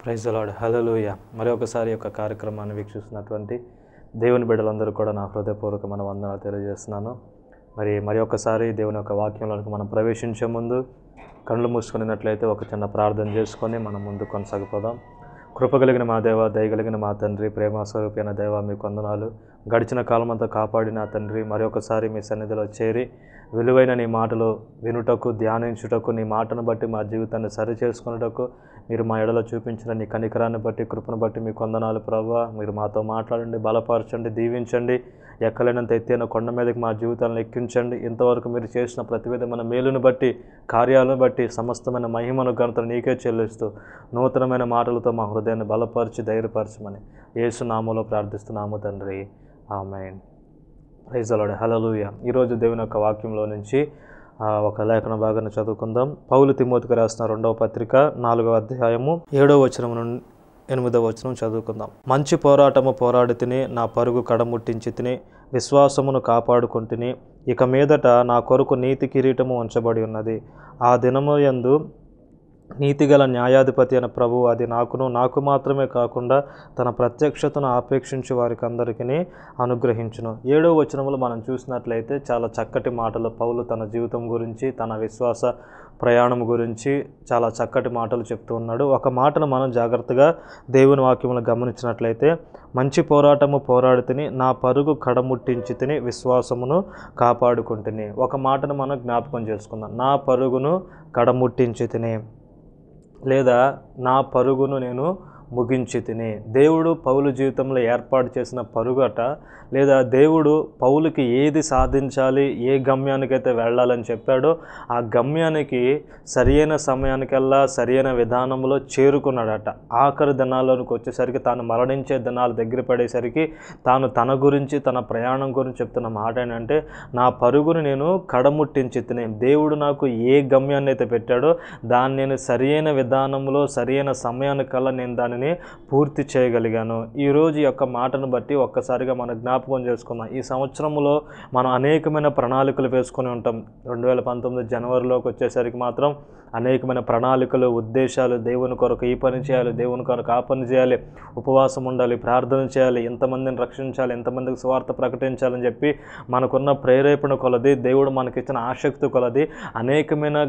praise అలాడ్ హలలుయ మరి ఒకసారి యొక్క కార్యక్రమాన్ని వీక్షిస్తున్నటువంటి దేవుని బిడ్డలందరూ కూడా నా హృదయపూర్వకమైన వందనాలు తెలియజేస్తున్నాను మరి మరి ఒకసారి దేవుని యొక్క వాక్యంలోనికి మనం ప్రవేశించే ముందు కళ్ళు మూసుకున్నట్లయితే ఒక చిన్న ప్రార్థన చేసుకొని మనం ముందు కొనసాగిపోదాం కృప కలిగిన మా దేవ దయగలిగిన మా తండ్రి ప్రేమ స్వరూపైన దేవ మీ కొందనాలు గడిచిన కాలమంతా కాపాడిన తండ్రి మరొకసారి మీ సన్నిధిలో చేరి విలువైన నీ మాటలు వినుటకు ధ్యానించుటకు నీ మాటను బట్టి మా జీవితాన్ని సరి చేసుకున్నటకు మీరు మా ఎడలో చూపించిన నీ కనికరాన్ని బట్టి కృపను బట్టి మీ కొందనాలు ప్రభావ మీరు మాతో మాట్లాడండి బలపరచండి దీవించండి ఎక్కలేనంత ఎత్తైన కొండ మీదకి మా జీవితాలను ఎక్కించండి ఇంతవరకు మీరు చేసిన ప్రతి విధమైన మేలును బట్టి కార్యాలను బట్టి సమస్తమైన మహిమను ఘనతను నీకే చెల్లిస్తూ నూతనమైన మాటలతో మా హృదయాన్ని బలపరిచి ధైర్యపరచమని యేసు నామంలో ప్రార్థిస్తున్నాము తండ్రి ఆమెన్ ప్రైజ్ అలాడ్ హలలుయ ఈరోజు దేవుని యొక్క వాక్యంలో నుంచి ఆ, ఒక లేఖన భాగాన్ని చదువుకుందాం పౌలు తిమోతికి రాసిన రెండవ పత్రిక నాలుగవ అధ్యాయము ఏడవ వచనం నుండి ఎనిమిదవ వచనం చదువుకుందాం మంచి పోరాటము పోరాడి తిని నా పరుగు కడముట్టించి తిని విశ్వాసమును కాపాడుకుంటుని ఇక మీదట నా కొరకు నీతి కిరీటము ఉంచబడి ఉన్నది ఆ దినము యందు నీతిగల న్యాయాధిపతి అయిన ప్రభువు అది నాకును నాకు మాత్రమే కాకుండా తన ప్రత్యక్షతను ఆపేక్షించే వారికి అందరికీ అనుగ్రహించును ఏడవ వచనంలో మనం చూసినట్లయితే చాలా చక్కటి మాటలు పౌలు తన జీవితం గురించి తన విశ్వాస ప్రయాణం గురించి చాలా చక్కటి మాటలు చెప్తూ ఉన్నాడు ఒక మాటను మనం జాగ్రత్తగా దేవుని వాక్యములు గమనించినట్లయితే మంచి పోరాటము పోరాడితిని నా పరుగు కడముట్టించి తిని విశ్వాసమును కాపాడుకుంటుని ఒక మాటను మనం జ్ఞాపకం చేసుకుందాం నా పరుగును కడముట్టించి తిని లేదా నా పరుగును నేను ముగించి తిని దేవుడు పౌలు జీవితంలో ఏర్పాటు చేసిన పరుగట లేదా దేవుడు పౌలుకి ఏది సాధించాలి ఏ గమ్యానికైతే వెళ్ళాలని చెప్పాడో ఆ గమ్యానికి సరియైన సమయానికల్లా సరియైన విధానంలో చేరుకున్నాడట ఆఖరి దినాల్లోనికి వచ్చేసరికి తాను మరణించే దినాలు దగ్గర పడేసరికి తాను తన గురించి తన ప్రయాణం గురించి చెప్తున్న మాట ఏంటంటే నా పరుగును నేను కడముట్టించి తిని దేవుడు నాకు ఏ గమ్యాన్ని అయితే పెట్టాడో దాన్ని నేను సరియైన విధానంలో సరియైన సమయానికల్లా నేను దానిని పూర్తి చేయగలిగాను ఈరోజు ఈ యొక్క మాటను బట్టి ఒక్కసారిగా మనం జ్ఞాపకం చేసుకుందాం ఈ సంవత్సరంలో మనం అనేకమైన ప్రణాళికలు వేసుకొని ఉంటాం రెండు వేల పంతొమ్మిది జనవరిలోకి వచ్చేసరికి మాత్రం అనేకమైన ప్రణాళికలు ఉద్దేశాలు దేవుని కొరకు ఈ పని చేయాలి దేవుని కొరకు ఆ పని చేయాలి ఉపవాసం ఉండాలి ప్రార్థన చేయాలి ఎంతమందిని రక్షించాలి ఎంతమందికి స్వార్థ ప్రకటించాలని చెప్పి మనకున్న ప్రేరేపణ కొలది దేవుడు మనకిచ్చిన ఆసక్తి కొలది అనేకమైన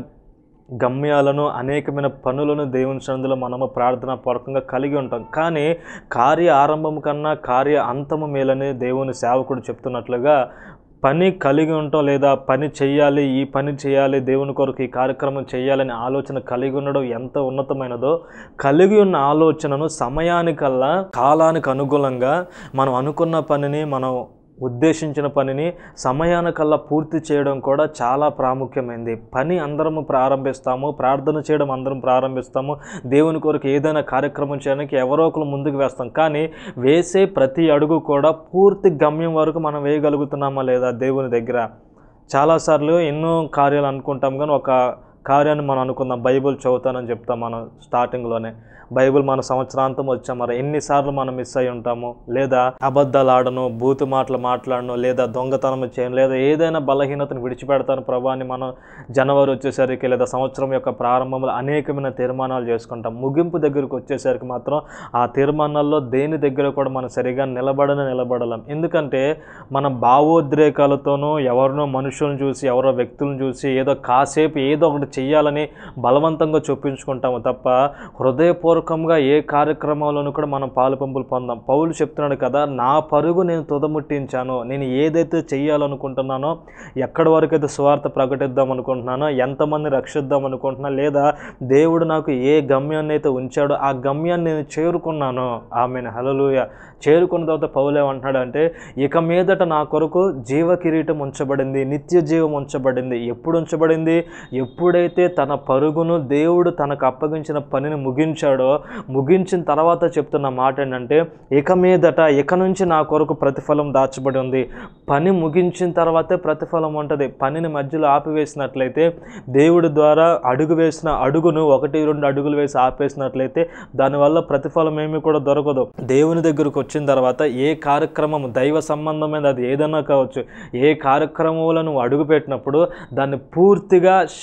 గమ్యాలను అనేకమైన పనులను దేవుని సన్నిధిలో మనము ప్రార్థన పూర్వకంగా కలిగి ఉంటాం కానీ కార్య ఆరంభం కన్నా కార్య అంతము మేలని దేవుని సేవకుడు చెప్తున్నట్లుగా పని కలిగి ఉంటాం లేదా పని చెయ్యాలి ఈ పని చేయాలి దేవుని కొరకు ఈ కార్యక్రమం చేయాలని ఆలోచన కలిగి ఉండడం ఎంత ఉన్నతమైనదో కలిగి ఉన్న ఆలోచనను సమయానికల్లా కాలానికి అనుగుణంగా మనం అనుకున్న పనిని మనం ఉద్దేశించిన పనిని సమయానికల్లా పూర్తి చేయడం కూడా చాలా ప్రాముఖ్యమైనది పని అందరము ప్రారంభిస్తాము ప్రార్థన చేయడం అందరం ప్రారంభిస్తాము దేవుని కొరకు ఏదైనా కార్యక్రమం చేయడానికి ఎవరో ఒకరు ముందుకు వేస్తాం కానీ వేసే ప్రతి అడుగు కూడా పూర్తి గమ్యం వరకు మనం వేయగలుగుతున్నామా లేదా దేవుని దగ్గర చాలాసార్లు ఎన్నో కార్యాలు అనుకుంటాం కానీ ఒక కార్యాన్ని మనం అనుకుందాం బైబిల్ చదువుతానని చెప్తాం మనం స్టార్టింగ్లోనే బైబిల్ మన సంవత్సరాంతం వచ్చాం మరి ఎన్నిసార్లు మనం మిస్ అయి ఉంటాము లేదా అబద్ధాలు ఆడను బూతు మాటలు మాట్లాడను లేదా దొంగతనం చేయను లేదా ఏదైనా బలహీనతను విడిచిపెడతాను ప్రభా అని మనం జనవరి వచ్చేసరికి లేదా సంవత్సరం యొక్క ప్రారంభంలో అనేకమైన తీర్మానాలు చేసుకుంటాం ముగింపు దగ్గరకు వచ్చేసరికి మాత్రం ఆ తీర్మానాల్లో దేని దగ్గర కూడా మనం సరిగా నిలబడని నిలబడలేం ఎందుకంటే మన భావోద్రేకాలతోనూ ఎవరినో మనుషులను చూసి ఎవరో వ్యక్తులను చూసి ఏదో కాసేపు ఏదో ఒకటి చెయ్యాలని బలవంతంగా చొప్పించుకుంటాము తప్ప హృదయపూర్వకంగా ఏ కార్యక్రమాల్లోనూ కూడా మనం పాలు పంపులు పొందాం పౌలు చెప్తున్నాడు కదా నా పరుగు నేను తుదముట్టించాను నేను ఏదైతే చెయ్యాలనుకుంటున్నానో ఎక్కడి వరకు అయితే స్వార్థ ప్రకటిద్దాం అనుకుంటున్నానో ఎంతమంది రక్షిద్దాం అనుకుంటున్నా లేదా దేవుడు నాకు ఏ గమ్యాన్ని అయితే ఉంచాడో ఆ గమ్యాన్ని నేను చేరుకున్నాను ఆమెను హలలుయ చేరుకున్న తర్వాత పౌలు ఏమంటున్నాడు అంటే ఇక మీదట నా కొరకు జీవ కిరీటం ఉంచబడింది నిత్య జీవం ఉంచబడింది ఎప్పుడు ఉంచబడింది ఎప్పుడైతే తన పరుగును దేవుడు తనకు అప్పగించిన పనిని ముగించాడో ముగించిన తర్వాత చెప్తున్న మాట ఏంటంటే ఇక మీదట ఇక నుంచి నా కొరకు ప్రతిఫలం దాచబడి ఉంది పని ముగించిన తర్వాతే ప్రతిఫలం ఉంటుంది పనిని మధ్యలో ఆపివేసినట్లయితే దేవుడి ద్వారా అడుగు వేసిన అడుగును ఒకటి రెండు అడుగులు వేసి ఆపేసినట్లయితే దానివల్ల ప్రతిఫలం ఏమీ కూడా దొరకదు దేవుని దగ్గరకు వచ్చిన తర్వాత ఏ కార్యక్రమం దైవ సంబంధమైన అది ఏదైనా కావచ్చు ఏ కార్యక్రమంలో నువ్వు అడుగు పెట్టినప్పుడు దాన్ని పూర్తిగా శక్తిలో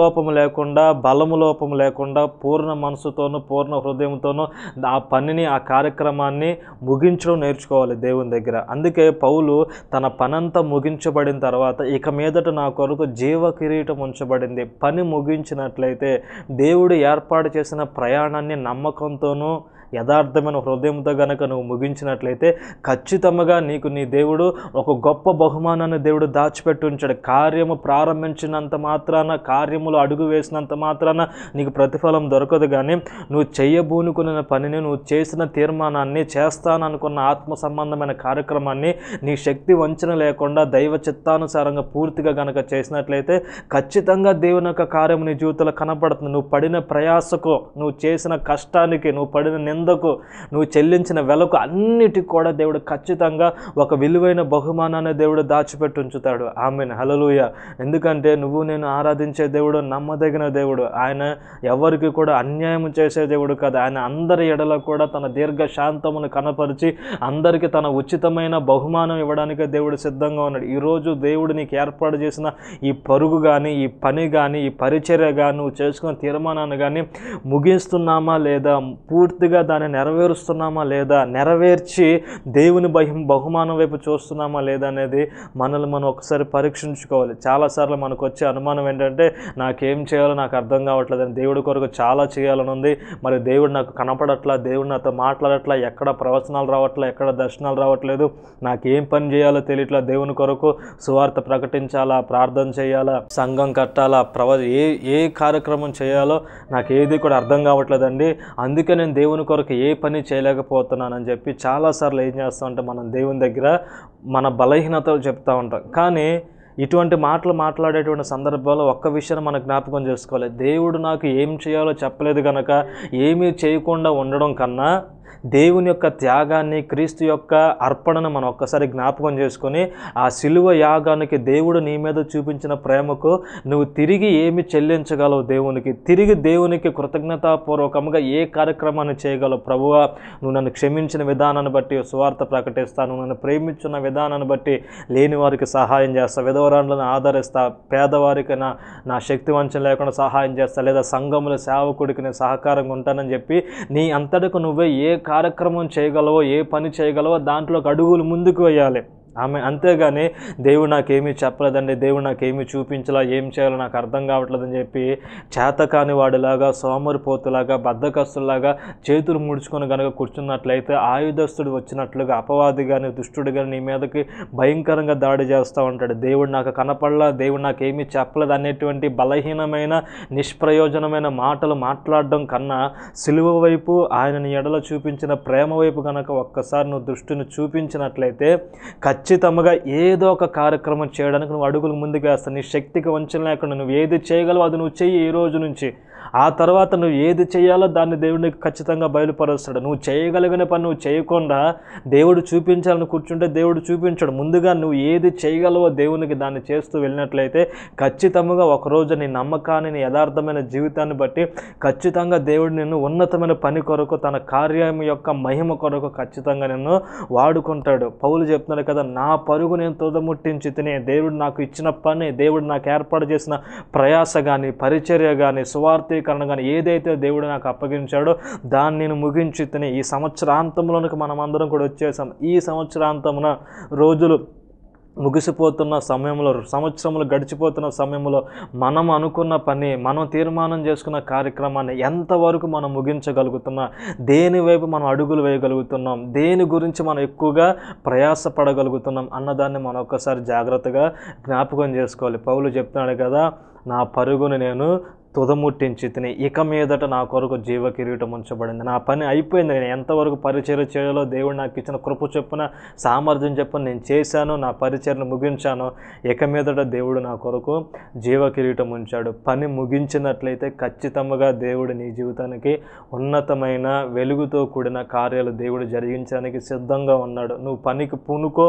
లోపము లేకుండా బలము లోపము లేకుండా పూర్ణ మనసుతోనూ పూర్ణ హృదయంతోనూ ఆ పనిని ఆ కార్యక్రమాన్ని ముగించడం నేర్చుకోవాలి దేవుని దగ్గర అందుకే పౌలు తన పనంతా ముగించబడిన తర్వాత ఇక మీదట నా కొరకు జీవ కిరీటం ఉంచబడింది పని ముగించినట్లయితే దేవుడు ఏర్పాటు చేసిన ప్రయాణాన్ని నమ్మకంతోనూ యథార్థమైన హృదయంతో గనక నువ్వు ముగించినట్లయితే ఖచ్చితంగా నీకు నీ దేవుడు ఒక గొప్ప బహుమానాన్ని దేవుడు దాచిపెట్టి ఉంచాడు కార్యము ప్రారంభించినంత మాత్రాన కార్యములు అడుగు వేసినంత మాత్రాన నీకు ప్రతిఫలం దొరకదు కానీ నువ్వు చెయ్యబూనుకున్న పనిని నువ్వు చేసిన తీర్మానాన్ని చేస్తాననుకున్న ఆత్మ సంబంధమైన కార్యక్రమాన్ని నీ శక్తి వంచన లేకుండా దైవ చిత్తానుసారంగా పూర్తిగా గనక చేసినట్లయితే ఖచ్చితంగా దేవుని యొక్క కార్యం నీ జీవితంలో కనపడుతుంది నువ్వు పడిన ప్రయాసకు నువ్వు చేసిన కష్టానికి నువ్వు పడిన నిందకు నువ్వు చెల్లించిన వెలకు అన్నిటికి కూడా దేవుడు ఖచ్చితంగా ఒక విలువైన బహుమానాన్ని దేవుడు దాచిపెట్టి ఉంచుతాడు ఆమెను హలలుయ ఎందుకంటే నువ్వు నేను ఆరాధించే దేవుడు నమ్మదగిన దేవుడు ఆయన ఎవరికి కూడా అన్యాయం చేసే దేవుడు కాదు ఆయన అందరి ఎడల కూడా తన దీర్ఘ శాంతమును కనపరిచి అందరికీ తన ఉచితమైన బహుమానం ఇవ్వడానికి దేవుడు సిద్ధంగా ఉన్నాడు ఈరోజు దేవుడు నీకు ఏర్పాటు చేసిన ఈ పరుగు కానీ ఈ పని కానీ ఈ పరిచర్య కానీ నువ్వు చేసుకున్న తీర్మానాన్ని కానీ ముగిస్తున్నామా లేదా పూర్తిగా దాన్ని నెరవేరుస్తున్నామా లేదా నెరవేర్చి దేవుని బహి బహుమానం వైపు చూస్తున్నామా లేదా అనేది మనల్ని మనం ఒకసారి పరీక్షించుకోవాలి చాలాసార్లు మనకు వచ్చే అనుమానం ఏంటంటే నాకేం చేయాలో నాకు అర్థం కావట్లేదు అని దేవుడి కొరకు చాలా చేయాలని ఉంది మరి దేవుడు నాకు కనపడట్లా దేవుడు నాతో మాట్లాడట్లా ఎక్కడ ప్రవచనాలు రావట్లా ఎక్కడ దర్శనాలు రావట్లేదు నాకేం పని చేయాలో తెలియట్లా దేవుని కొరకు సువార్త ప్రకటించాలా ప్రార్థన చేయాలా సంఘం కట్టాలా ప్రవ ఏ ఏ కార్యక్రమం చేయాలో నాకు ఏది కూడా అర్థం కావట్లేదండి అందుకే నేను దేవుని కొరకు ఏ పని చేయలేకపోతున్నానని చెప్పి చాలాసార్లు ఏం చేస్తామంటే మనం దేవుని దగ్గర మన బలహీనతలు చెప్తా ఉంటాం కానీ ఇటువంటి మాటలు మాట్లాడేటువంటి సందర్భంలో ఒక్క విషయాన్ని మనం జ్ఞాపకం చేసుకోవాలి దేవుడు నాకు ఏం చేయాలో చెప్పలేదు కనుక ఏమీ చేయకుండా ఉండడం కన్నా దేవుని యొక్క త్యాగాన్ని క్రీస్తు యొక్క అర్పణను మనం ఒక్కసారి జ్ఞాపకం చేసుకొని ఆ సిలువ యాగానికి దేవుడు నీ మీద చూపించిన ప్రేమకు నువ్వు తిరిగి ఏమి చెల్లించగలవు దేవునికి తిరిగి దేవునికి కృతజ్ఞతాపూర్వకంగా ఏ కార్యక్రమాన్ని చేయగలవు ప్రభువా నువ్వు నన్ను క్షమించిన విధానాన్ని బట్టి సువార్త ప్రకటిస్తాను నన్ను ప్రేమించిన విధానాన్ని బట్టి లేని వారికి సహాయం చేస్తా విధవరాండ్లను ఆదరిస్తా పేదవారికి నా నా శక్తి వంచన లేకుండా సహాయం చేస్తా లేదా సంఘముల సేవకుడికి నేను సహకారంగా ఉంటానని చెప్పి నీ అంతటకు నువ్వే ఏ కార్యక్రమం చేయగలవో ఏ పని చేయగలవో దాంట్లోకి అడుగులు ముందుకు వేయాలి ఆమె అంతేగాని దేవుడు నాకేమీ చెప్పలేదండి దేవుడు నాకేమీ చూపించలా ఏం చేయాలో నాకు అర్థం కావట్లేదని చెప్పి చేతకాని వాడిలాగా సోమరిపోతులాగా బద్దకస్తులాగా చేతులు ముడుచుకొని కనుక కూర్చున్నట్లయితే ఆయుధస్తుడు వచ్చినట్లుగా అపవాది కానీ దుష్టుడు కానీ నీ మీదకి భయంకరంగా దాడి చేస్తూ ఉంటాడు దేవుడు నాకు కనపడలా దేవుడు నాకేమీ చెప్పలేదు అనేటువంటి బలహీనమైన నిష్ప్రయోజనమైన మాటలు మాట్లాడడం కన్నా సిలువ వైపు ఆయన నీ ఎడల చూపించిన ప్రేమ వైపు కనుక ఒక్కసారి నువ్వు దృష్టిని చూపించినట్లయితే ఖచ్చితంగా ఏదో ఒక కార్యక్రమం చేయడానికి నువ్వు అడుగులు ముందుకు వేస్తావు నీ శక్తికి వంచన లేకుండా నువ్వు ఏది చేయగలవో అది నువ్వు చెయ్యి ఈ రోజు నుంచి ఆ తర్వాత నువ్వు ఏది చేయాలో దాన్ని దేవుడికి ఖచ్చితంగా బయలుపరుస్తాడు నువ్వు చేయగలిగిన పని నువ్వు చేయకుండా దేవుడు చూపించాలని కూర్చుంటే దేవుడు చూపించాడు ముందుగా నువ్వు ఏది చేయగలవో దేవునికి దాన్ని చేస్తూ వెళ్ళినట్లయితే ఖచ్చితంగా ఒకరోజు నీ నమ్మకాన్ని నీ యథార్థమైన జీవితాన్ని బట్టి ఖచ్చితంగా దేవుడు నిన్ను ఉన్నతమైన పని కొరకు తన కార్యం యొక్క మహిమ కొరకు ఖచ్చితంగా నిన్ను వాడుకుంటాడు పౌలు చెప్తున్నాడు కదా నా పరుగు నేను తోదముట్టించి తినే దేవుడు నాకు ఇచ్చిన పని దేవుడు నాకు ఏర్పాటు చేసిన ప్రయాస కానీ పరిచర్య కానీ సువార్థీకరణ కానీ ఏదైతే దేవుడు నాకు అప్పగించాడో దాన్ని నేను ముగించి తిని ఈ సంవత్సరాంతంలోనికి మనం అందరం కూడా వచ్చేసాం ఈ సంవత్సరాంతమున రోజులు ముగిసిపోతున్న సమయంలో సంవత్సరములు గడిచిపోతున్న సమయంలో మనం అనుకున్న పని మనం తీర్మానం చేసుకున్న కార్యక్రమాన్ని ఎంతవరకు మనం ముగించగలుగుతున్నాం దేని వైపు మనం అడుగులు వేయగలుగుతున్నాం దేని గురించి మనం ఎక్కువగా ప్రయాసపడగలుగుతున్నాం అన్నదాన్ని మనం ఒక్కసారి జాగ్రత్తగా జ్ఞాపకం చేసుకోవాలి పౌలు చెప్తున్నాడు కదా నా పరుగును నేను తుదముట్టించి తిని ఇక మీదట నా కొరకు జీవ కిరీటం ఉంచబడింది నా పని అయిపోయింది నేను ఎంతవరకు పరిచయం చేయాలో దేవుడు నాకు ఇచ్చిన కృప చొప్పున సామర్థ్యం చొప్పున నేను చేశాను నా పరిచయను ముగించాను ఇక మీదట దేవుడు నా కొరకు జీవ కిరీటం ఉంచాడు పని ముగించినట్లయితే ఖచ్చితంగా దేవుడు నీ జీవితానికి ఉన్నతమైన వెలుగుతో కూడిన కార్యాలు దేవుడు జరిగించడానికి సిద్ధంగా ఉన్నాడు నువ్వు పనికి పూనుకో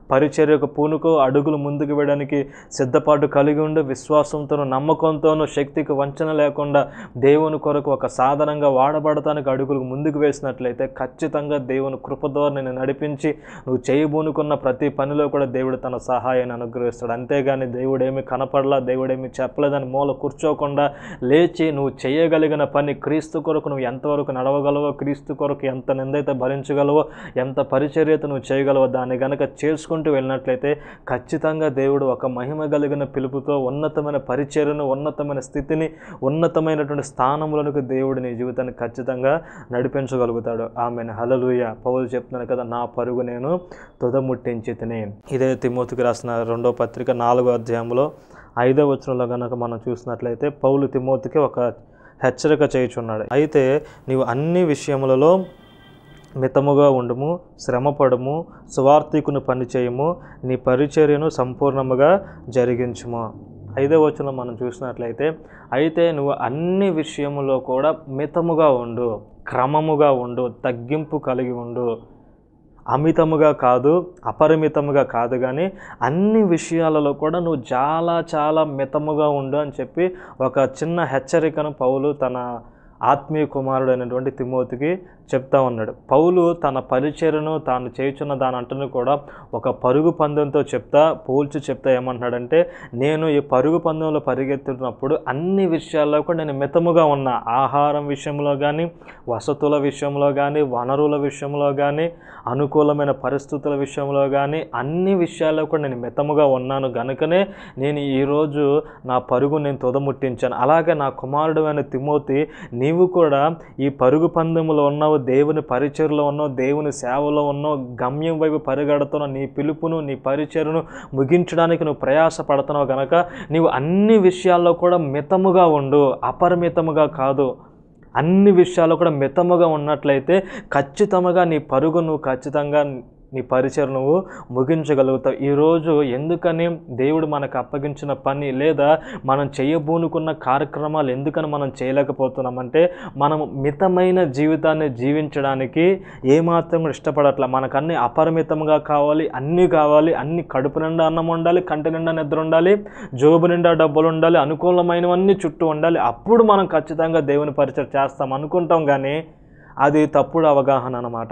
పరిచర్యకు పూనుకో అడుగులు ముందుకు వేయడానికి సిద్ధపాటు కలిగి ఉండి విశ్వాసంతోనూ నమ్మకంతోనూ శక్తికి వంచన లేకుండా దేవుని కొరకు ఒక సాధనంగా వాడబడటానికి అడుగులు ముందుకు వేసినట్లయితే ఖచ్చితంగా దేవుని కృప ద్వారా నేను నడిపించి నువ్వు చేయబూనుకున్న ప్రతి పనిలో కూడా దేవుడు తన సహాయాన్ని అనుగ్రహిస్తాడు అంతేగాని దేవుడేమి కనపడలా దేవుడేమి చెప్పలేదని మూల కూర్చోకుండా లేచి నువ్వు చేయగలిగిన పని క్రీస్తు కొరకు నువ్వు ఎంతవరకు నడవగలవో క్రీస్తు కొరకు ఎంత నిందైతే భరించగలవో ఎంత పరిచర్యత నువ్వు చేయగలవో దాన్ని గనక చేసుకుంటూ వెళ్ళినట్లయితే ఖచ్చితంగా దేవుడు ఒక మహిమ కలిగిన పిలుపుతో ఉన్నతమైన పరిచర్యను ఉన్నతమైన స్థితిని ఉన్నతమైనటువంటి స్థానంలోనికి దేవుడు నీ జీవితాన్ని ఖచ్చితంగా నడిపించగలుగుతాడు ఆమెను హలలుయ పౌలు చెప్తున్నాను కదా నా పరుగు నేను తుదముట్టించి తిని ఇదే తిమోతికి రాసిన రెండో పత్రిక నాలుగో అధ్యాయంలో ఐదో వచనంలో కనుక మనం చూసినట్లయితే పౌలు తిమోతికి ఒక హెచ్చరిక చేయుచున్నాడు అయితే నీవు అన్ని విషయములలో మితముగా ఉండుము శ్రమపడము సువార్థికుని పని చేయము నీ పరిచర్యను సంపూర్ణముగా జరిగించుము ఐదో వచనం మనం చూసినట్లయితే అయితే నువ్వు అన్ని విషయములో కూడా మితముగా ఉండు క్రమముగా ఉండు తగ్గింపు కలిగి ఉండు అమితముగా కాదు అపరిమితముగా కాదు కానీ అన్ని విషయాలలో కూడా నువ్వు చాలా చాలా మితముగా ఉండు అని చెప్పి ఒక చిన్న హెచ్చరికను పౌలు తన ఆత్మీయ కుమారుడు అయినటువంటి తిమోతికి చెప్తా ఉన్నాడు పౌలు తన పరిచయను తాను చేయుచున్న దాని అంటను కూడా ఒక పరుగు పందెంతో చెప్తా పోల్చి చెప్తా ఏమంటున్నాడంటే నేను ఈ పరుగు పందెంలో పరిగెత్తున్నప్పుడు అన్ని విషయాల్లో కూడా నేను మితముగా ఉన్నా ఆహారం విషయంలో కానీ వసతుల విషయంలో కానీ వనరుల విషయంలో కానీ అనుకూలమైన పరిస్థితుల విషయంలో కానీ అన్ని విషయాల్లో కూడా నేను మితముగా ఉన్నాను గనుకనే నేను ఈరోజు నా పరుగు నేను తుదముట్టించాను అలాగే నా కుమారుడు అయిన తిమోతి నీవు కూడా ఈ పరుగు పందెములో ఉన్నావు దేవుని పరిచయలో ఉన్నావు దేవుని సేవలో ఉన్నావు గమ్యం వైపు పరిగెడుతున్నావు నీ పిలుపును నీ పరిచయను ముగించడానికి నువ్వు ప్రయాస పడుతున్నావు కనుక నీవు అన్ని విషయాల్లో కూడా మితముగా ఉండు అపరిమితముగా కాదు అన్ని విషయాల్లో కూడా మితముగా ఉన్నట్లయితే ఖచ్చితంగా నీ పరుగు నువ్వు ఖచ్చితంగా నీ పరిచయం నువ్వు ముగించగలుగుతావు ఈరోజు ఎందుకని దేవుడు మనకు అప్పగించిన పని లేదా మనం చేయబూనుకున్న కార్యక్రమాలు ఎందుకని మనం చేయలేకపోతున్నామంటే మనం మితమైన జీవితాన్ని జీవించడానికి ఏమాత్రం కూడా ఇష్టపడట్ల మనకు అన్ని అపరిమితంగా కావాలి అన్నీ కావాలి అన్ని కడుపు నిండా అన్నం ఉండాలి కంటి నిండా నిద్ర ఉండాలి జోబు నిండా డబ్బులు ఉండాలి అనుకూలమైనవన్నీ చుట్టూ ఉండాలి అప్పుడు మనం ఖచ్చితంగా దేవుని పరిచయం చేస్తాం అనుకుంటాం కానీ అది తప్పుడు అవగాహన అన్నమాట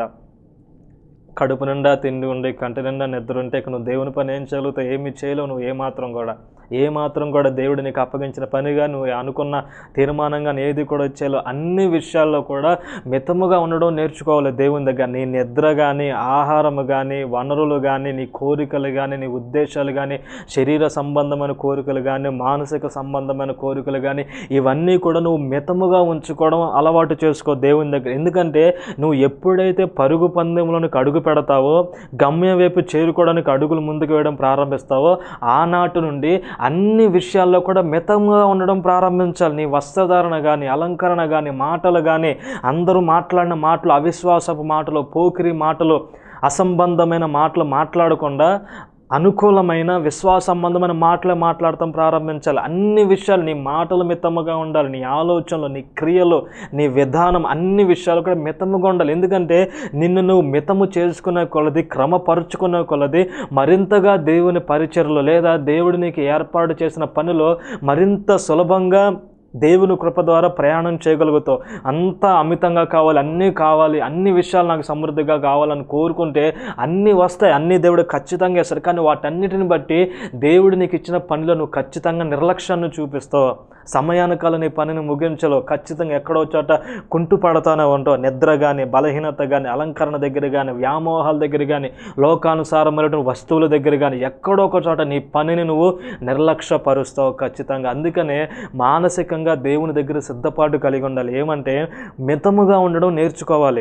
కడుపు నిండా తిండి ఉండి కంటి నిండా నిద్ర ఉంటే ఇక నువ్వు దేవుని పని ఏం చేయగలుగుతావు ఏమి చేయలేవు నువ్వు ఏమాత్రం కూడా ఏమాత్రం కూడా దేవుడు నీకు అప్పగించిన పనిగా నువ్వు అనుకున్న తీర్మానంగా ఏది కూడా వచ్చేలో అన్ని విషయాల్లో కూడా మితముగా ఉండడం నేర్చుకోవాలి దేవుని దగ్గర నీ నిద్ర కానీ ఆహారం కానీ వనరులు కానీ నీ కోరికలు కానీ నీ ఉద్దేశాలు కానీ శరీర సంబంధమైన కోరికలు కానీ మానసిక సంబంధమైన కోరికలు కానీ ఇవన్నీ కూడా నువ్వు మితముగా ఉంచుకోవడం అలవాటు చేసుకో దేవుని దగ్గర ఎందుకంటే నువ్వు ఎప్పుడైతే పరుగు పందెంలోనికి అడుగు పెడతావో గమ్యం వైపు చేరుకోవడానికి అడుగులు ముందుకు వేయడం ప్రారంభిస్తావో ఆనాటి నుండి అన్ని విషయాల్లో కూడా మితంగా ఉండడం ప్రారంభించాలి నీ వస్త్రధారణ కానీ అలంకరణ కానీ మాటలు కానీ అందరూ మాట్లాడిన మాటలు అవిశ్వాసపు మాటలు పోకిరి మాటలు అసంబంధమైన మాటలు మాట్లాడకుండా అనుకూలమైన విశ్వాస సంబంధమైన మాటలే మాట్లాడటం ప్రారంభించాలి అన్ని విషయాలు నీ మాటలు మితముగా ఉండాలి నీ ఆలోచనలు నీ క్రియలు నీ విధానం అన్ని విషయాలు కూడా మితముగా ఉండాలి ఎందుకంటే నిన్ను నువ్వు మితము చేసుకునే కొలది క్రమపరుచుకునే కొలది మరింతగా దేవుని పరిచయలో లేదా దేవుడు నీకు ఏర్పాటు చేసిన పనిలో మరింత సులభంగా దేవుని కృప ద్వారా ప్రయాణం చేయగలుగుతావు అంతా అమితంగా కావాలి అన్నీ కావాలి అన్ని విషయాలు నాకు సమృద్ధిగా కావాలని కోరుకుంటే అన్నీ వస్తాయి అన్నీ దేవుడు ఖచ్చితంగా ఇస్తారు కానీ వాటన్నిటిని బట్టి దేవుడు నీకు ఇచ్చిన పనిలో నువ్వు ఖచ్చితంగా నిర్లక్ష్యాన్ని చూపిస్తావు సమయానికాల నీ పనిని ముగించలో ఖచ్చితంగా ఎక్కడో చోట కుంటు పడతానే ఉంటావు నిద్ర కానీ బలహీనత కానీ అలంకరణ దగ్గర కానీ వ్యామోహాల దగ్గర కానీ లోకానుసారమైనటువంటి వస్తువుల దగ్గర కానీ ఎక్కడో ఒక చోట నీ పనిని నువ్వు నిర్లక్ష్యపరుస్తావు ఖచ్చితంగా అందుకనే మానసికంగా దేవుని దగ్గర సిద్ధపాటు కలిగి ఉండాలి ఏమంటే మితముగా ఉండడం నేర్చుకోవాలి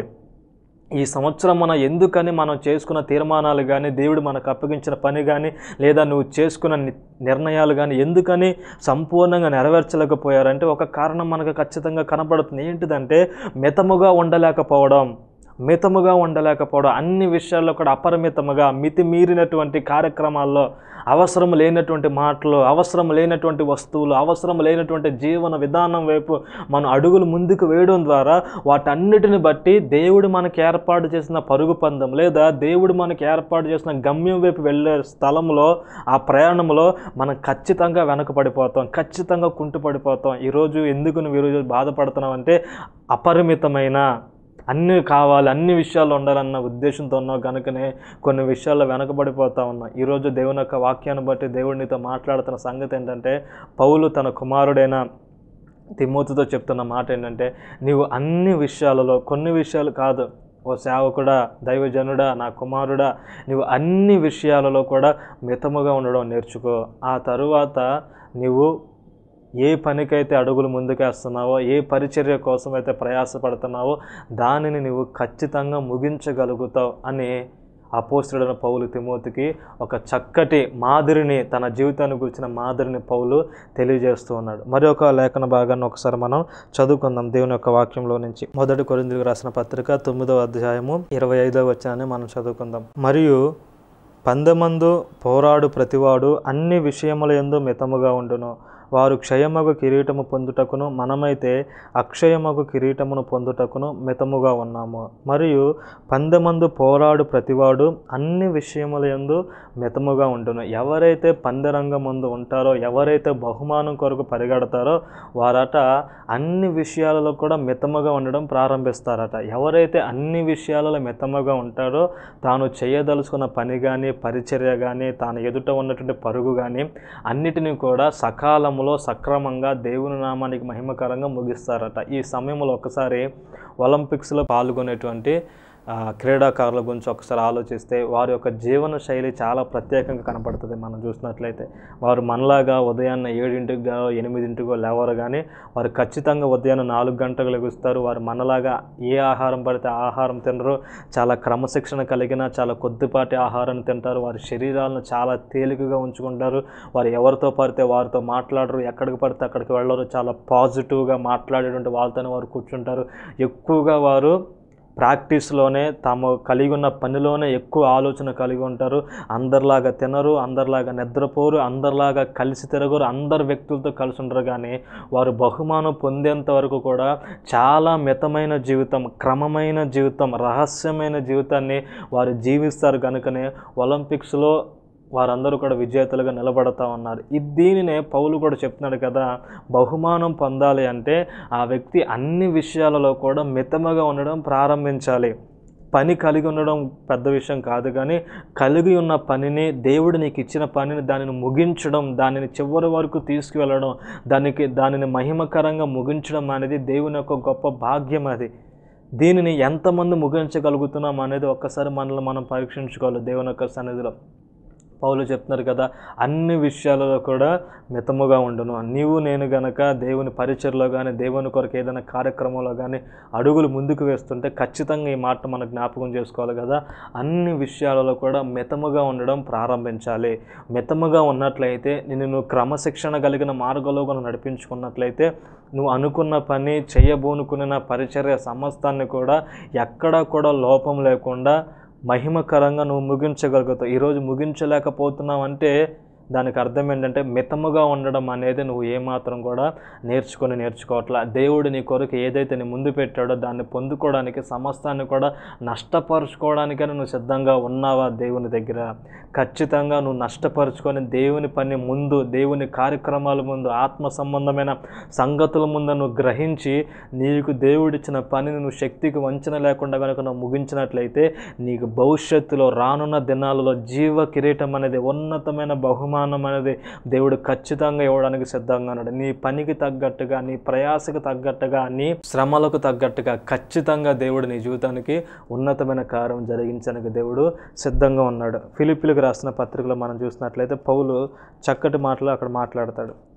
ఈ సంవత్సరం మనం ఎందుకని మనం చేసుకున్న తీర్మానాలు కానీ దేవుడు మనకు అప్పగించిన పని కానీ లేదా నువ్వు చేసుకున్న ని- నిర్ణయాలు కానీ ఎందుకని సంపూర్ణంగా నెరవేర్చలేకపోయారంటే ఒక కారణం మనకు ఖచ్చితంగా కనపడుతుంది ఏంటిదంటే మితముగా ఉండలేకపోవడం మితముగా ఉండలేకపోవడం అన్ని విషయాల్లో కూడా అపరిమితముగా మితిమీరినటువంటి కార్యక్రమాల్లో అవసరం లేనటువంటి మాటలు అవసరం లేనటువంటి వస్తువులు అవసరం లేనటువంటి జీవన విధానం వైపు మనం అడుగులు ముందుకు వేయడం ద్వారా వాటన్నిటిని బట్టి దేవుడు మనకి ఏర్పాటు చేసిన పరుగు పందెం లేదా దేవుడు మనకి ఏర్పాటు చేసిన గమ్యం వైపు వెళ్ళే స్థలంలో ఆ ప్రయాణంలో మనం ఖచ్చితంగా వెనకపడిపోతాం ఖచ్చితంగా కుంటుపడిపోతాం ఈరోజు ఎందుకు నువ్వు ఈరోజు బాధపడుతున్నావు అంటే అపరిమితమైన అన్నీ కావాలి అన్ని విషయాలు ఉండాలన్న ఉద్దేశంతో ఉన్నావు కనుకనే కొన్ని విషయాల్లో వెనకబడిపోతా ఉన్నావు ఈరోజు దేవుని యొక్క వాక్యాన్ని బట్టి దేవుడు నీతో మాట్లాడుతున్న సంగతి ఏంటంటే పౌలు తన కుమారుడైన తిమోతితో చెప్తున్న మాట ఏంటంటే నీవు అన్ని విషయాలలో కొన్ని విషయాలు కాదు ఓ సేవకుడా దైవజనుడా నా కుమారుడా నీవు అన్ని విషయాలలో కూడా మితముగా ఉండడం నేర్చుకో ఆ తరువాత నీవు ఏ పనికైతే అడుగులు ముందుకేస్తున్నావో ఏ పరిచర్య కోసం అయితే ప్రయాసపడుతున్నావో దానిని నువ్వు ఖచ్చితంగా ముగించగలుగుతావు అని అపోస్తుడైన పౌలు తిమోతికి ఒక చక్కటి మాదిరిని తన జీవితాన్ని గురించిన మాదిరిని పౌలు తెలియజేస్తూ ఉన్నాడు మరి ఒక లేఖన భాగాన్ని ఒకసారి మనం చదువుకుందాం దేవుని యొక్క వాక్యంలో నుంచి మొదటి కొరిందుకు రాసిన పత్రిక తొమ్మిదవ అధ్యాయము ఇరవై ఐదవ వచ్చానని మనం చదువుకుందాం మరియు పందెమందు పోరాడు ప్రతివాడు అన్ని విషయముల యందు మితముగా ఉండును వారు క్షయమగు కిరీటము పొందుటకును మనమైతే అక్షయమగు కిరీటమును పొందుటకును మితముగా ఉన్నాము మరియు పందెమందు పోరాడు ప్రతివాడు అన్ని విషయముల యందు మితముగా ఉండును ఎవరైతే పందెరంగం ముందు ఉంటారో ఎవరైతే బహుమానం కొరకు పరిగెడతారో వారట అన్ని విషయాలలో కూడా మితముగా ఉండడం ప్రారంభిస్తారట ఎవరైతే అన్ని విషయాలలో మితముగా ఉంటారో తాను చేయదలుచుకున్న పని కానీ పరిచర్య కానీ తాను ఎదుట ఉన్నటువంటి పరుగు కానీ అన్నిటినీ కూడా సకాలంలో సక్రమంగా దేవుని నామానికి మహిమకరంగా ముగిస్తారట ఈ సమయంలో ఒకసారి ఒలింపిక్స్లో పాల్గొనేటువంటి ఆ, క్రీడాకారుల గురించి ఒకసారి ఆలోచిస్తే వారి యొక్క జీవన శైలి చాలా ప్రత్యేకంగా కనపడుతుంది మనం చూసినట్లయితే వారు మనలాగా ఉదయాన్నే ఏడింటికో ఎనిమిదింటికో లేవరు కానీ వారు ఖచ్చితంగా ఉదయాన్నే నాలుగు గంటలకు లెగుస్తారు వారు మనలాగా ఏ ఆహారం పడితే ఆ ఆహారం తినరు చాలా క్రమశిక్షణ కలిగిన చాలా కొద్దిపాటి ఆహారాన్ని తింటారు వారి శరీరాలను చాలా తేలికగా ఉంచుకుంటారు వారు ఎవరితో పడితే వారితో మాట్లాడరు ఎక్కడికి పడితే అక్కడికి వెళ్ళరు చాలా పాజిటివ్గా మాట్లాడేటువంటి వాళ్ళతోనే వారు కూర్చుంటారు ఎక్కువగా వారు ప్రాక్టీస్లోనే తాము కలిగి ఉన్న పనిలోనే ఎక్కువ ఆలోచన కలిగి ఉంటారు అందరిలాగా తినరు అందరిలాగా నిద్రపోరు అందరిలాగా కలిసి తిరగరు అందరు వ్యక్తులతో కలిసి ఉండరు కానీ వారు బహుమానం పొందేంత వరకు కూడా చాలా మితమైన జీవితం క్రమమైన జీవితం రహస్యమైన జీవితాన్ని వారు జీవిస్తారు కనుకనే ఒలింపిక్స్లో వారందరూ కూడా విజేతలుగా నిలబడతా ఉన్నారు ఇది దీనినే పౌలు కూడా చెప్తున్నాడు కదా బహుమానం పొందాలి అంటే ఆ వ్యక్తి అన్ని విషయాలలో కూడా మితముగా ఉండడం ప్రారంభించాలి పని కలిగి ఉండడం పెద్ద విషయం కాదు కానీ కలిగి ఉన్న పనిని దేవుడు నీకు ఇచ్చిన పనిని దానిని ముగించడం దానిని చివరి వరకు తీసుకువెళ్ళడం దానికి దానిని మహిమకరంగా ముగించడం అనేది దేవుని యొక్క గొప్ప భాగ్యం అది దీనిని ఎంతమంది ముగించగలుగుతున్నాం అనేది ఒక్కసారి మనల్ని మనం పరీక్షించుకోవాలి దేవుని యొక్క సన్నిధిలో పౌలు చెప్తున్నారు కదా అన్ని విషయాలలో కూడా మితముగా ఉండును నీవు నేను గనక దేవుని పరిచయలో కానీ దేవుని కొరకు ఏదైనా కార్యక్రమంలో కానీ అడుగులు ముందుకు వేస్తుంటే ఖచ్చితంగా ఈ మాట మనం జ్ఞాపకం చేసుకోవాలి కదా అన్ని విషయాలలో కూడా మితముగా ఉండడం ప్రారంభించాలి మితముగా ఉన్నట్లయితే నిన్ను నువ్వు క్రమశిక్షణ కలిగిన మార్గంలో కూడా నడిపించుకున్నట్లయితే నువ్వు అనుకున్న పని చేయబోనుకున్న పరిచర్య సమస్తాన్ని కూడా ఎక్కడా కూడా లోపం లేకుండా మహిమకరంగా నువ్వు ముగించగలుగుతావు ఈరోజు ముగించలేకపోతున్నావు అంటే దానికి అర్థం ఏంటంటే మితముగా ఉండడం అనేది నువ్వు ఏమాత్రం కూడా నేర్చుకొని నేర్చుకోవట్లా దేవుడు నీ కొరకు ఏదైతే నీ ముందు పెట్టాడో దాన్ని పొందుకోవడానికి సమస్తాన్ని కూడా నష్టపరుచుకోవడానికని నువ్వు సిద్ధంగా ఉన్నావా దేవుని దగ్గర ఖచ్చితంగా నువ్వు నష్టపరుచుకొని దేవుని పని ముందు దేవుని కార్యక్రమాల ముందు ఆత్మ సంబంధమైన సంగతుల ముందు నువ్వు గ్రహించి నీకు దేవుడిచ్చిన పనిని నువ్వు శక్తికి వంచన లేకుండా కనుక నువ్వు ముగించినట్లయితే నీకు భవిష్యత్తులో రానున్న దినాలలో జీవ కిరీటం అనేది ఉన్నతమైన బహుమానం అనేది దేవుడు ఖచ్చితంగా ఇవ్వడానికి సిద్ధంగా ఉన్నాడు నీ పనికి తగ్గట్టుగా నీ ప్రయాసకు తగ్గట్టుగా నీ శ్రమలకు తగ్గట్టుగా ఖచ్చితంగా దేవుడు నీ జీవితానికి ఉన్నతమైన కార్యం జరిగించడానికి దేవుడు సిద్ధంగా ఉన్నాడు ఫిలిపిలకు రాసిన పత్రికలో మనం చూసినట్లయితే పౌలు చక్కటి మాటలు అక్కడ మాట్లాడతాడు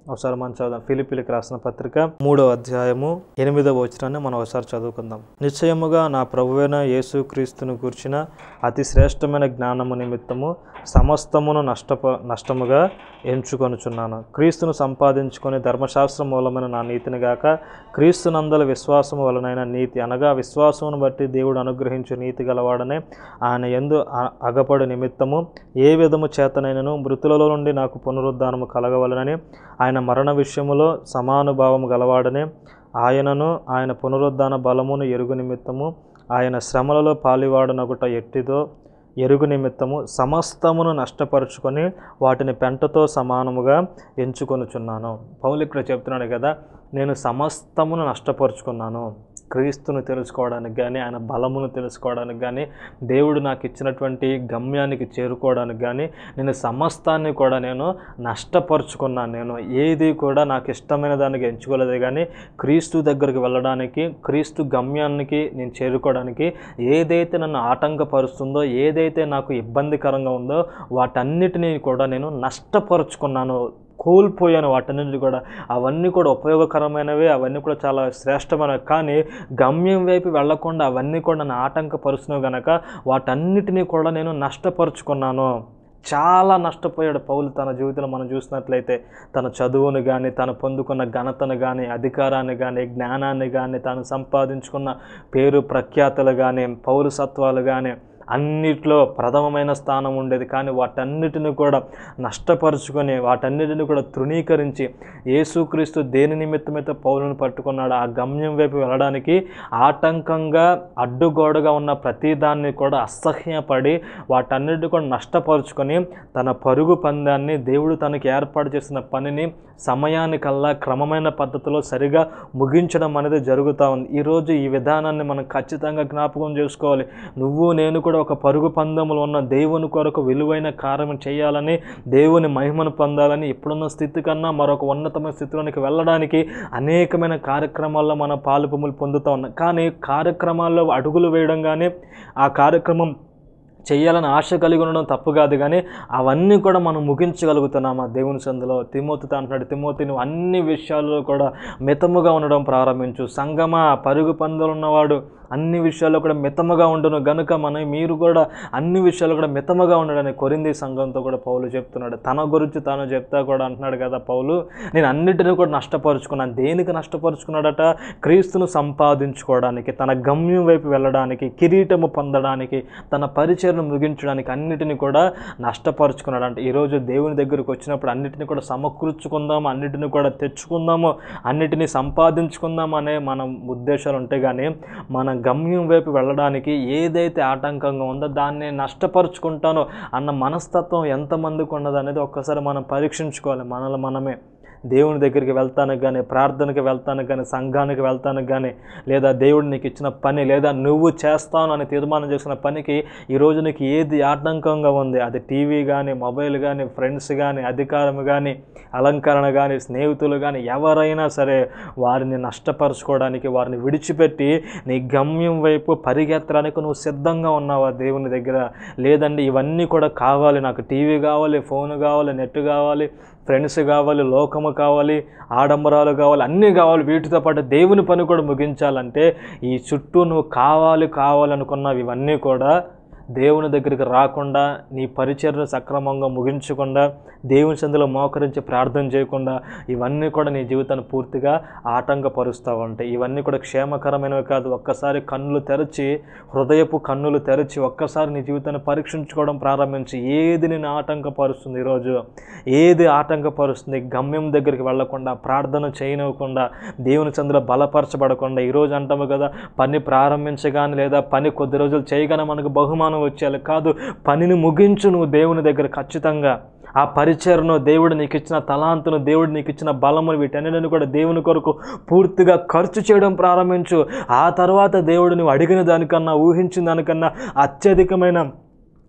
ఒకసారి మనం చదువుదాం ఫిలిపిలికి రాసిన పత్రిక మూడవ అధ్యాయము ఎనిమిదవ వచనాన్ని మనం ఒకసారి చదువుకుందాం నిశ్చయముగా నా ప్రభువైన యేసు క్రీస్తును కూర్చిన అతి శ్రేష్టమైన జ్ఞానము నిమిత్తము సమస్తమును నష్టప నష్టముగా ఎంచుకొనుచున్నాను క్రీస్తును సంపాదించుకొని ధర్మశాస్త్రం మూలమైన నా నీతిని గాక క్రీస్తునందల విశ్వాసము వలనైన నీతి అనగా విశ్వాసమును బట్టి దేవుడు అనుగ్రహించు నీతి గలవాడనే ఆయన ఎందు అ- అగపడు నిమిత్తము ఏ విధము చేతనైనను మృతులలో నుండి నాకు పునరుద్ధానము కలగవలనని ఆయన మరణ విషయములో సమానుభావము గలవాడనే ఆయనను ఆయన పునరుద్ధాన బలమును ఎరుగు నిమిత్తము ఆయన శ్రమలలో పాలివాడనగుట ఎట్టిదో ఎరుగు నిమిత్తము సమస్తమును నష్టపరుచుకొని వాటిని పెంటతో సమానముగా ఎంచుకొనుచున్నాను పౌలు ఇక్కడ చెప్తున్నాడు కదా నేను సమస్తమును నష్టపరుచుకున్నాను క్రీస్తును తెలుసుకోవడానికి కానీ ఆయన బలమును తెలుసుకోవడానికి కానీ దేవుడు నాకు ఇచ్చినటువంటి గమ్యానికి చేరుకోవడానికి కానీ నేను సమస్తాన్ని కూడా నేను నష్టపరుచుకున్నాను నేను ఏది కూడా నాకు ఇష్టమైన దానికి ఎంచుకోలేదు కానీ క్రీస్తు దగ్గరికి వెళ్ళడానికి క్రీస్తు గమ్యానికి నేను చేరుకోవడానికి ఏదైతే నన్ను ఆటంకపరుస్తుందో ఏదైతే నాకు ఇబ్బందికరంగా ఉందో వాటన్నిటినీ కూడా నేను నష్టపరుచుకున్నాను కోల్పోయాను వాటన్నిటి కూడా అవన్నీ కూడా ఉపయోగకరమైనవి అవన్నీ కూడా చాలా శ్రేష్టమైనవి కానీ గమ్యం వైపు వెళ్లకుండా అవన్నీ కూడా నన్ను ఆటంకపరుస్తున్నావు గనక వాటన్నిటినీ కూడా నేను నష్టపరుచుకున్నాను చాలా నష్టపోయాడు పౌలు తన జీవితంలో మనం చూసినట్లయితే తన చదువును కానీ తను పొందుకున్న ఘనతను కానీ అధికారాన్ని కానీ జ్ఞానాన్ని కానీ తాను సంపాదించుకున్న పేరు ప్రఖ్యాతలు కానీ పౌరసత్వాలు కానీ అన్నిట్లో ప్రథమమైన స్థానం ఉండేది కానీ వాటన్నిటిని కూడా నష్టపరుచుకొని వాటన్నిటిని కూడా తృణీకరించి యేసుక్రీస్తు దేని నిమిత్తమైతే పౌరుని పట్టుకున్నాడు ఆ గమ్యం వైపు వెళ్ళడానికి ఆటంకంగా అడ్డుగోడగా ఉన్న ప్రతిదాన్ని కూడా అసహ్యపడి వాటన్నిటిని కూడా నష్టపరుచుకొని తన పరుగు పందాన్ని దేవుడు తనకి ఏర్పాటు చేసిన పనిని సమయానికల్లా క్రమమైన పద్ధతిలో సరిగా ముగించడం అనేది జరుగుతూ ఉంది ఈరోజు ఈ విధానాన్ని మనం ఖచ్చితంగా జ్ఞాపకం చేసుకోవాలి నువ్వు నేను కూడా ఒక పరుగు పందెంలో ఉన్న దేవుని కొరకు విలువైన కార్యం చేయాలని దేవుని మహిమను పొందాలని ఇప్పుడున్న స్థితి కన్నా మరొక ఉన్నతమైన స్థితిలోనికి వెళ్ళడానికి అనేకమైన కార్యక్రమాల్లో మన పాలు పొమ్ములు పొందుతూ ఉన్నాం కానీ కార్యక్రమాల్లో అడుగులు వేయడం కానీ ఆ కార్యక్రమం చేయాలని ఆశ కలిగి ఉండడం తప్పు కాదు కానీ అవన్నీ కూడా మనం ముగించగలుగుతున్నామా దేవుని సందులో తిమోతితో అంటున్నాడు తిమోతి నువ్వు అన్ని విషయాల్లో కూడా మితముగా ఉండడం ప్రారంభించు సంగమా పరుగు పందులు ఉన్నవాడు అన్ని విషయాల్లో కూడా మితముగా ఉండును గనుక మనం మీరు కూడా అన్ని విషయాల్లో కూడా మితముగా ఉండడని కొరింది సంఘంతో కూడా పౌలు చెప్తున్నాడు తన గురించి తాను చెప్తా కూడా అంటున్నాడు కదా పౌలు నేను అన్నిటిని కూడా నష్టపరుచుకున్నాను దేనికి నష్టపరుచుకున్నాడట క్రీస్తును సంపాదించుకోవడానికి తన గమ్యం వైపు వెళ్ళడానికి కిరీటము పొందడానికి తన పరిచయను ముగించడానికి అన్నిటిని కూడా నష్టపరుచుకున్నాడంట ఈరోజు దేవుని దగ్గరికి వచ్చినప్పుడు అన్నిటిని కూడా సమకూర్చుకుందాము అన్నిటిని కూడా తెచ్చుకుందాము అన్నిటిని సంపాదించుకుందాం అనే మన ఉద్దేశాలు ఉంటే కానీ మన గమ్యం వైపు వెళ్ళడానికి ఏదైతే ఆటంకంగా ఉందో దాన్ని నష్టపరుచుకుంటానో అన్న మనస్తత్వం ఎంతమందికి ఉన్నది అనేది ఒక్కసారి మనం పరీక్షించుకోవాలి మనల్ని మనమే దేవుని దగ్గరికి వెళ్తానికి కానీ ప్రార్థనకి వెళ్తానికి కానీ సంఘానికి వెళ్తానికి కానీ లేదా దేవుడు నీకు ఇచ్చిన పని లేదా నువ్వు చేస్తాను అని తీర్మానం చేసిన పనికి ఈరోజు నీకు ఏది ఆటంకంగా ఉంది అది టీవీ కానీ మొబైల్ కానీ ఫ్రెండ్స్ కానీ అధికారం కానీ అలంకరణ కానీ స్నేహితులు కానీ ఎవరైనా సరే వారిని నష్టపరచుకోవడానికి వారిని విడిచిపెట్టి నీ గమ్యం వైపు పరిగెత్తడానికి నువ్వు సిద్ధంగా ఉన్నావా దేవుని దగ్గర లేదండి ఇవన్నీ కూడా కావాలి నాకు టీవీ కావాలి ఫోన్ కావాలి నెట్ కావాలి ఫ్రెండ్స్ కావాలి లోకము కావాలి ఆడంబరాలు కావాలి అన్నీ కావాలి వీటితో పాటు దేవుని పని కూడా ముగించాలంటే ఈ చుట్టూ నువ్వు కావాలి కావాలనుకున్నవి ఇవన్నీ కూడా దేవుని దగ్గరికి రాకుండా నీ పరిచర్ను సక్రమంగా ముగించకుండా దేవుని సందులో మోకరించి ప్రార్థన చేయకుండా ఇవన్నీ కూడా నీ జీవితాన్ని పూర్తిగా ఆటంకపరుస్తూ ఉంటాయి ఇవన్నీ కూడా క్షేమకరమైనవి కాదు ఒక్కసారి కన్నులు తెరచి హృదయపు కన్నులు తెరచి ఒక్కసారి నీ జీవితాన్ని పరీక్షించుకోవడం ప్రారంభించి ఏది నేను ఆటంకపరుస్తుంది ఈరోజు ఏది ఆటంకపరుస్తుంది గమ్యం దగ్గరికి వెళ్లకుండా ప్రార్థన చేయనివ్వకుండా దేవుని చంద్ర బలపరచబడకుండా ఈరోజు అంటాము కదా పని ప్రారంభించగానే లేదా పని కొద్ది రోజులు చేయగానే మనకు బహుమానం వచ్చేయాలి కాదు పనిని ముగించు నువ్వు దేవుని దగ్గర ఖచ్చితంగా ఆ పరిచయను దేవుడు నీకు ఇచ్చిన తలాంతును దేవుడు నీకు ఇచ్చిన బలమును వీటన్నిటిని కూడా దేవుని కొరకు పూర్తిగా ఖర్చు చేయడం ప్రారంభించు ఆ తర్వాత దేవుడు నువ్వు అడిగిన దానికన్నా ఊహించిన దానికన్నా అత్యధికమైన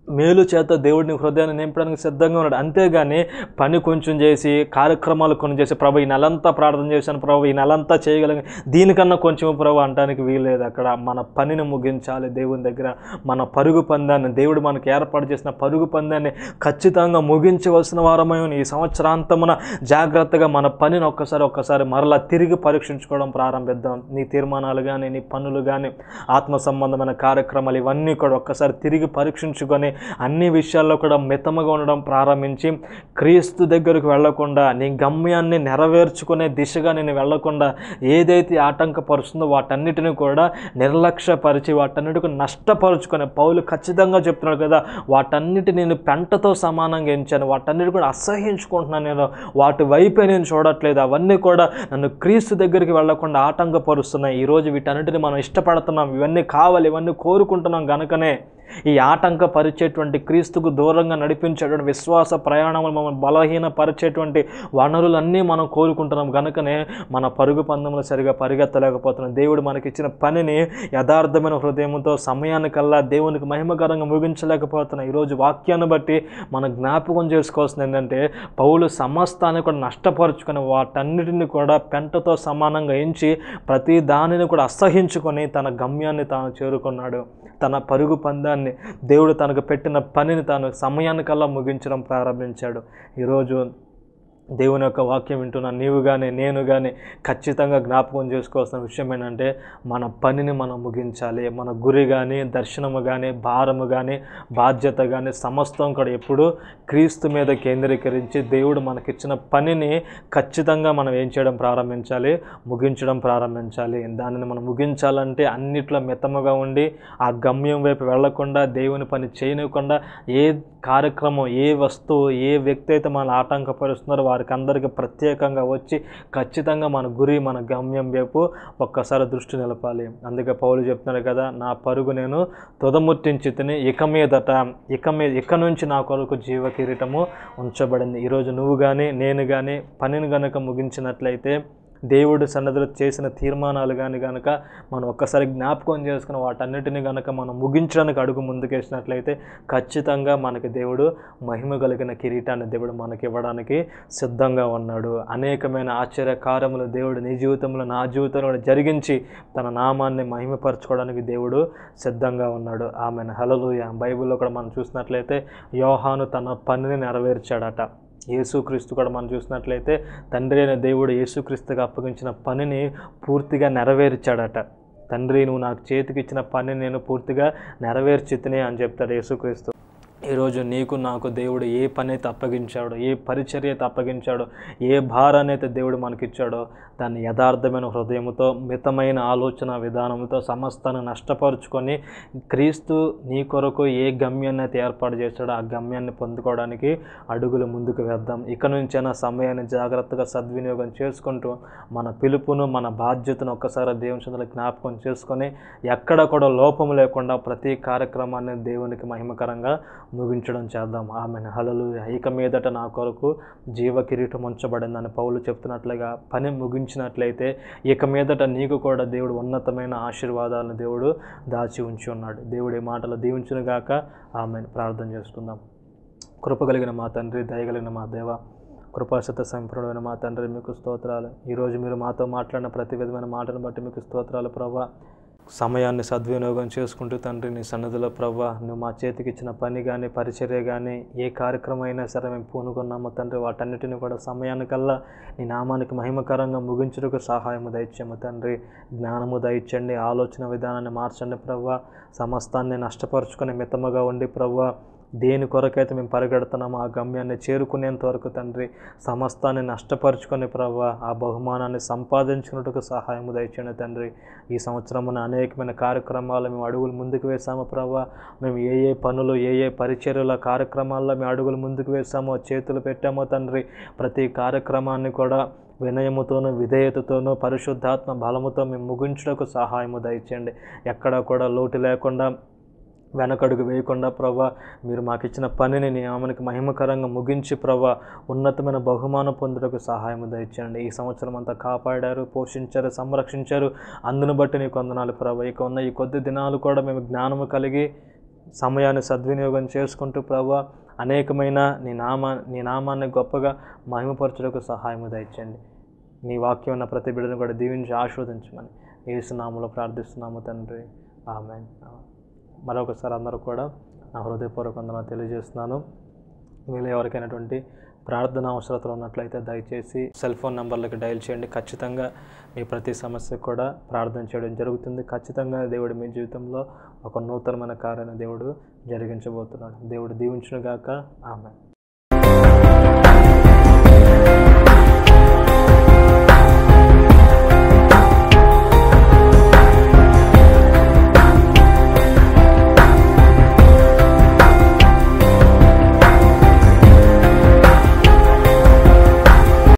మేలు చేత దేవుడిని హృదయాన్ని నింపడానికి సిద్ధంగా ఉన్నాడు అంతేగాని పని కొంచెం చేసి కార్యక్రమాలు కొన్ని చేసి ప్రభు ఈ నెలంతా ప్రార్థన చేశాను ప్రభు ఈ నెలంతా చేయగలిగి దీనికన్నా కొంచెం ప్రభు అనడానికి వీల్లేదు అక్కడ మన పనిని ముగించాలి దేవుని దగ్గర మన పరుగు పందాన్ని దేవుడు మనకు ఏర్పాటు చేసిన పరుగు పందాన్ని ఖచ్చితంగా ముగించవలసిన వారమై ఈ సంవత్సరాంతమున జాగ్రత్తగా మన పనిని ఒక్కసారి ఒక్కసారి మరలా తిరిగి పరీక్షించుకోవడం ప్రారంభిద్దాం నీ తీర్మానాలు కానీ నీ పనులు కానీ ఆత్మ సంబంధమైన కార్యక్రమాలు ఇవన్నీ కూడా ఒక్కసారి తిరిగి పరీక్షించుకొని అన్ని విషయాల్లో కూడా మితముగా ఉండడం ప్రారంభించి క్రీస్తు దగ్గరకు వెళ్లకుండా నీ గమ్యాన్ని నెరవేర్చుకునే దిశగా నేను వెళ్లకుండా ఏదైతే ఆటంకపరుస్తుందో వాటన్నిటిని కూడా నిర్లక్ష్యపరిచి వాటన్నిటిని నష్టపరుచుకునే పౌలు ఖచ్చితంగా చెప్తున్నాడు కదా వాటన్నిటి నేను పెంటతో సమానంగా ఎంచాను వాటన్నిటి కూడా అసహించుకుంటున్నాను నేను వాటి వైపే నేను చూడట్లేదు అవన్నీ కూడా నన్ను క్రీస్తు దగ్గరికి వెళ్లకుండా ఆటంకపరుస్తున్నాయి ఈరోజు వీటన్నిటిని మనం ఇష్టపడుతున్నాం ఇవన్నీ కావాలి ఇవన్నీ కోరుకుంటున్నాం గనుకనే ఈ ఆటంకపరిచేటువంటి క్రీస్తుకు దూరంగా నడిపించేటువంటి విశ్వాస ప్రయాణములు మమ్మల్ని బలహీనపరిచేటువంటి వనరులన్నీ మనం కోరుకుంటున్నాం కనుకనే మన పరుగు పందెంలో సరిగా పరిగెత్తలేకపోతున్నాం దేవుడు మనకిచ్చిన పనిని యథార్థమైన హృదయంతో సమయానికల్లా దేవునికి మహిమకరంగా ముగించలేకపోతున్నాం ఈరోజు వాక్యాన్ని బట్టి మనం జ్ఞాపకం చేసుకోవాల్సింది ఏంటంటే పౌలు సమస్తాన్ని కూడా నష్టపరుచుకొని వాటన్నిటిని కూడా పెంటతో సమానంగా ఎంచి ప్రతి దానిని కూడా అసహించుకొని తన గమ్యాన్ని తాను చేరుకున్నాడు తన పరుగు పందాన్ని దేవుడు తనకు పెట్టిన పనిని తాను సమయానికల్లా ముగించడం ప్రారంభించాడు ఈరోజు దేవుని యొక్క వాక్యం వింటున్న నీవు కానీ నేను కానీ ఖచ్చితంగా జ్ఞాపకం చేసుకోవాల్సిన విషయం ఏంటంటే మన పనిని మనం ముగించాలి మన గురి కానీ దర్శనము కానీ భారము కానీ బాధ్యత కానీ సమస్తం కూడా ఎప్పుడు క్రీస్తు మీద కేంద్రీకరించి దేవుడు మనకిచ్చిన పనిని ఖచ్చితంగా మనం ఏం చేయడం ప్రారంభించాలి ముగించడం ప్రారంభించాలి దానిని మనం ముగించాలంటే అన్నిట్లో మితముగా ఉండి ఆ గమ్యం వైపు వెళ్లకుండా దేవుని పని చేయనివ్వకుండా ఏ కార్యక్రమం ఏ వస్తువు ఏ వ్యక్తి అయితే మన ఆటంకపరుస్తున్నారో వారికి అందరికీ ప్రత్యేకంగా వచ్చి ఖచ్చితంగా మన గురి మన గమ్యం వైపు ఒక్కసారి దృష్టి నిలపాలి అందుకే పౌలు చెప్తున్నాడు కదా నా పరుగు నేను తుదముట్టించి తిని ఇక మీదట ఇక మీద ఇక నుంచి నా కొరకు జీవ కిరీటము ఉంచబడింది ఈరోజు నువ్వు కానీ నేను కానీ పనిని గనుక ముగించినట్లయితే దేవుడు సన్నద్ధులు చేసిన తీర్మానాలు కానీ కనుక మనం ఒక్కసారి జ్ఞాపకం చేసుకుని వాటన్నిటిని కనుక మనం ముగించడానికి అడుగు ముందుకేసినట్లయితే ఖచ్చితంగా మనకి దేవుడు మహిమ కలిగిన కిరీటాన్ని దేవుడు మనకి ఇవ్వడానికి సిద్ధంగా ఉన్నాడు అనేకమైన ఆశ్చర్య కార్యములు దేవుడు నీ జీవితంలో నా జీవితంలో కూడా జరిగించి తన నామాన్ని మహిమపరచుకోవడానికి దేవుడు సిద్ధంగా ఉన్నాడు ఆమెను హలలుయ బైబిల్లో కూడా మనం చూసినట్లయితే యోహాను తన పనిని నెరవేర్చాడట యేసుక్రీస్తు కూడా మనం చూసినట్లయితే తండ్రి అయిన దేవుడు యేసుక్రీస్తుగా అప్పగించిన పనిని పూర్తిగా నెరవేర్చాడట తండ్రి నువ్వు నాకు చేతికి ఇచ్చిన పనిని నేను పూర్తిగా నెరవేర్చితినే అని చెప్తాడు యేసుక్రీస్తు ఈరోజు నీకు నాకు దేవుడు ఏ పని అయితే అప్పగించాడో ఏ పరిచర్య అయితే అప్పగించాడో ఏ భారాన్ని అయితే దేవుడు మనకిచ్చాడో దాన్ని యథార్థమైన హృదయంతో మితమైన ఆలోచన విధానంతో సమస్తాన్ని నష్టపరుచుకొని క్రీస్తు నీ కొరకు ఏ గమ్యాన్ని అయితే ఏర్పాటు చేశాడో ఆ గమ్యాన్ని పొందుకోవడానికి అడుగులు ముందుకు వేద్దాం ఇక నుంచైనా సమయాన్ని జాగ్రత్తగా సద్వినియోగం చేసుకుంటూ మన పిలుపును మన బాధ్యతను ఒక్కసారి దేవుని చెంతలో జ్ఞాపకం చేసుకొని ఎక్కడ కూడా లోపం లేకుండా ప్రతి కార్యక్రమాన్ని దేవునికి మహిమకరంగా ముగించడం చేద్దాం ఆమె హలలు ఇక మీదట నా కొరకు జీవ కిరీటం ఉంచబడిందని పౌలు చెప్తున్నట్లుగా పని ముగించినట్లయితే ఇక మీదట నీకు కూడా దేవుడు ఉన్నతమైన ఆశీర్వాదాలను దేవుడు దాచి ఉంచి ఉన్నాడు దేవుడి మాటలు దీవించును గాక ఆమె ప్రార్థన చేసుకుందాం కృప కలిగిన మా తండ్రి దయగలిగిన మా దేవ కృపాశత సంపూర్ణమైన మా తండ్రి మీకు స్తోత్రాలు ఈరోజు మీరు మాతో మాట్లాడిన ప్రతి విధమైన మాటను బట్టి మీకు స్తోత్రాలు ప్రభా సమయాన్ని సద్వినియోగం చేసుకుంటూ తండ్రి నీ సన్నిధిలో ప్రవ్వా నువ్వు మా చేతికి ఇచ్చిన పని కానీ పరిచర్య కానీ ఏ కార్యక్రమం అయినా సరే మేము పూనుకున్నామో తండ్రి వాటన్నిటిని కూడా సమయానికల్లా నీ నామానికి మహిమకరంగా ముగించుటకు సహాయము దయచేయము తండ్రి జ్ఞానము దయచండి ఆలోచన విధానాన్ని మార్చండి ప్రవ్వా సమస్తాన్ని నష్టపరుచుకొని మితముగా ఉండి ప్రవ్వా దేని కొరకైతే మేము పరిగెడుతున్నామో ఆ గమ్యాన్ని చేరుకునేంత వరకు తండ్రి సమస్తాన్ని నష్టపరుచుకొని ప్రవ్వా ఆ బహుమానాన్ని సంపాదించుకున్నట్టుకు సహాయము దయచేయండి తండ్రి ఈ సంవత్సరమున అనేకమైన కార్యక్రమాలు మేము అడుగులు ముందుకు వేసాము ప్రవ్వా మేము ఏ ఏ పనులు ఏ ఏ పరిచర్యల కార్యక్రమాల్లో మేము అడుగులు ముందుకు వేసామో చేతులు పెట్టామో తండ్రి ప్రతి కార్యక్రమాన్ని కూడా వినయముతోనూ విధేయతతోనూ పరిశుద్ధాత్మ బలముతో మేము ముగించుటకు సహాయము దయచేయండి ఎక్కడ కూడా లోటు లేకుండా వెనకడుగు వేయకుండా ప్రభా మీరు మాకు ఇచ్చిన పనిని నీ ఆమెనికి మహిమకరంగా ముగించి ప్రభా ఉన్నతమైన బహుమానం పొందుటకు సహాయం దయచేయండి ఈ సంవత్సరం అంతా కాపాడారు పోషించారు సంరక్షించారు అందును బట్టి నీకు వందనాలు ప్రభా ఇక ఉన్న ఈ కొద్ది దినాలు కూడా మేము జ్ఞానము కలిగి సమయాన్ని సద్వినియోగం చేసుకుంటూ ప్రభా అనేకమైన నీ నామా నీ నామాన్ని గొప్పగా మహిమపరచుటకు సహాయము దయచండి నీ వాక్యం ఉన్న ప్రతి బిడ్డను కూడా దీవించి ఆస్వాదించమని ఏసునామలో ప్రార్థిస్తున్నాము తండ్రి ఆమె మరొకసారి అందరూ కూడా నా హృదయపూర్వక వందనాలు తెలియజేస్తున్నాను మీలో ఎవరికైనటువంటి ప్రార్థన అవసరతలు ఉన్నట్లయితే దయచేసి సెల్ ఫోన్ నెంబర్లకు డయల్ చేయండి ఖచ్చితంగా మీ ప్రతి సమస్యకు కూడా ప్రార్థన చేయడం జరుగుతుంది ఖచ్చితంగా దేవుడు మీ జీవితంలో ఒక నూతనమైన కార్యాన్ని దేవుడు జరిగించబోతున్నాడు దేవుడు దీవించునుగాక ఆమె